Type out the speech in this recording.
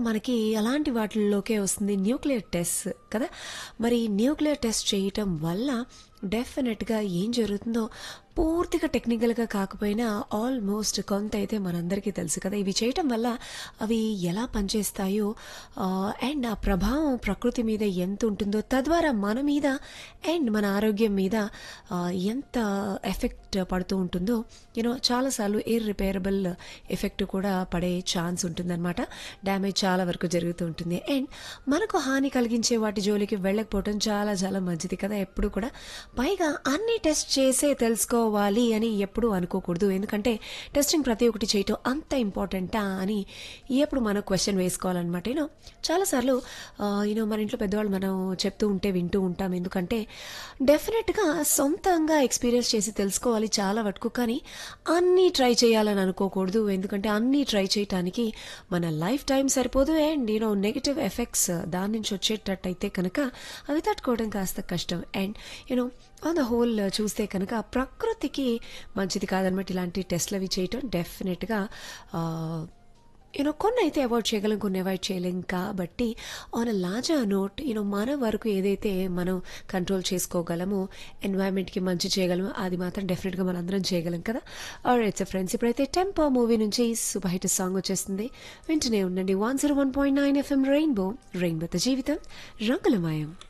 మనకి అలాంటి వాటిల్లోకే వస్తుంది న్యూక్లియర్ టెస్ట్ కదా మరి న్యూక్లియర్ టెస్ట్ చేయటం వల్ల డెఫినెట్గా ఏం జరుగుతుందో పూర్తిగా టెక్నికల్గా కాకపోయినా ఆల్మోస్ట్ కొంత అయితే మనందరికీ తెలుసు కదా ఇవి చేయటం వల్ల అవి ఎలా పనిచేస్తాయో అండ్ ఆ ప్రభావం ప్రకృతి మీద ఎంత ఉంటుందో తద్వారా మన మీద అండ్ మన ఆరోగ్యం మీద ఆ, ఎంత ఎఫెక్ట్ పడుతూ ఉంటుందో యూనో చాలాసార్లు ఇర్రిపేరబుల్ ఎఫెక్ట్ కూడా పడే ఛాన్స్ ఉంటుందన్నమాట డ్యామేజ్ చాలా వరకు జరుగుతూ ఉంటుంది అండ్ మనకు హాని కలిగించే వాటి జోలికి వెళ్ళకపోవటం చాలా చాలా మంచిది కదా ఎప్పుడు కూడా పైగా అన్ని టెస్ట్ చేసే తెలుసుకోవాలి అని ఎప్పుడు అనుకోకూడదు ఎందుకంటే టెస్టింగ్ ప్రతి ఒక్కటి చేయటం అంత ఇంపార్టెంటా అని ఎప్పుడు మనం క్వశ్చన్ వేసుకోవాలన్నమాట యూనో చాలాసార్లు యూనో మన ఇంట్లో పెద్దవాళ్ళు మనం చెప్తూ ఉంటే వింటూ ఉంటాం ఎందుకంటే డెఫినెట్గా సొంతంగా ఎక్స్పీరియన్స్ చేసి తెలుసుకోవాలి చాలా వరకు కానీ అన్నీ ట్రై చేయాలని అనుకోకూడదు ఎందుకంటే అన్నీ ట్రై చేయటానికి మన లైఫ్ టైం సరిపోదు అండ్ యూనో నెగిటివ్ ఎఫెక్ట్స్ దాని నుంచి వచ్చేటట్టయితే కనుక అవి తట్టుకోవడం కాస్త కష్టం and you know on the whole చూస్తే కనుక ప్రకృతికి మంచిది కాదనమాట ఇలాంటి టెస్ట్లు అవి చేయటం డెఫినెట్గా యూనో కొన్ని అయితే అవాయిడ్ చేయగలం కొన్ని అవాయిడ్ చేయలేం కాబట్టి on a larger note you know మన వరకు ఏదైతే మనం కంట్రోల్ చేసుకోగలమో ఎన్వైరన్మెంట్కి మంచి చేయగలమో అది మాత్రం డెఫినెట్గా మనం అందరం చేయగలం కదా ఆర్ ఇట్స్ ఫ్రెండ్స్ ఇప్పుడైతే టెంపో మూవీ నుంచి సూపర్ హిట్ సాంగ్ వచ్చేస్తుంది వింటూనే ఉండండి one zero one point nine FM rainbow రెయిన్బోతో జీవితం రంగులమయం